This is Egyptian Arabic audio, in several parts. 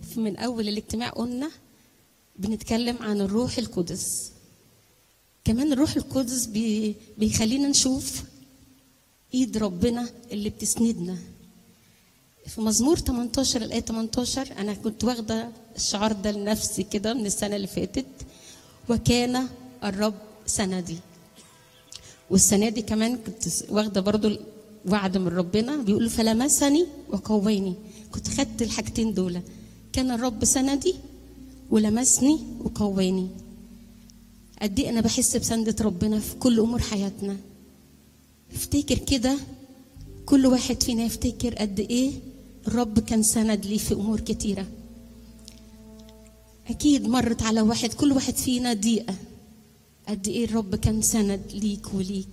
من اول الاجتماع قلنا بنتكلم عن الروح القدس كمان الروح القدس بي بيخلينا نشوف ايد ربنا اللي بتسندنا في مزمور 18 الايه 18 انا كنت واخده الشعار ده لنفسي كده من السنه اللي فاتت وكان الرب سندي والسنه دي كمان كنت واخده برضو وعد من ربنا بيقول فلمسني وقويني كنت خدت الحاجتين دول كان الرب سندي ولمسني وقواني قد ايه انا بحس بسندة ربنا في كل امور حياتنا افتكر كده كل واحد فينا يفتكر قد ايه الرب كان سند لي في امور كتيره اكيد مرت على واحد كل واحد فينا ضيقه قد ايه الرب كان سند ليك وليك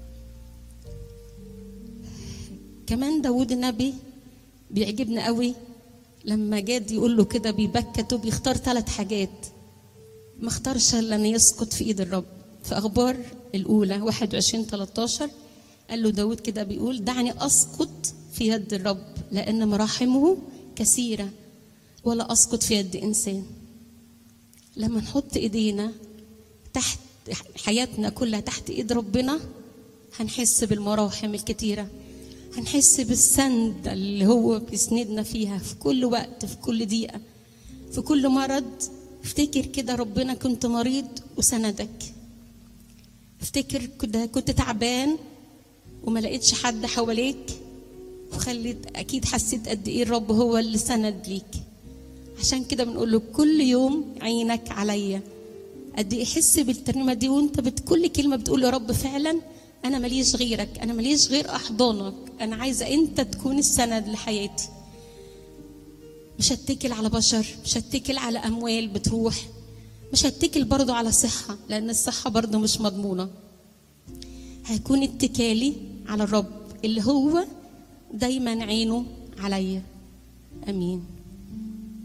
كمان داود النبي بيعجبنا قوي لما جاد يقول له كده بيبكت وبيختار ثلاث حاجات ما اختارش الا ان يسقط في ايد الرب في اخبار الاولى 21 13 قال له داود كده بيقول دعني اسقط في يد الرب لان مراحمه كثيره ولا اسقط في يد انسان لما نحط ايدينا تحت حياتنا كلها تحت ايد ربنا هنحس بالمراحم الكتيره هنحس بالسند اللي هو بيسندنا فيها في كل وقت في كل دقيقة في كل مرض افتكر كده ربنا كنت مريض وسندك افتكر كده كنت تعبان وما لقيتش حد حواليك وخليت اكيد حسيت قد ايه الرب هو اللي سند ليك عشان كده بنقول له كل يوم عينك عليا قد ايه حس بالترنيمه دي وانت بت كل كلمه بتقول يا رب فعلا انا ماليش غيرك انا ماليش غير احضانك انا عايزه انت تكون السند لحياتي مش هتكل على بشر مش هتكل على اموال بتروح مش هتكل برضو على صحه لان الصحه برضو مش مضمونه هيكون اتكالي على الرب اللي هو دايما عينه عليا امين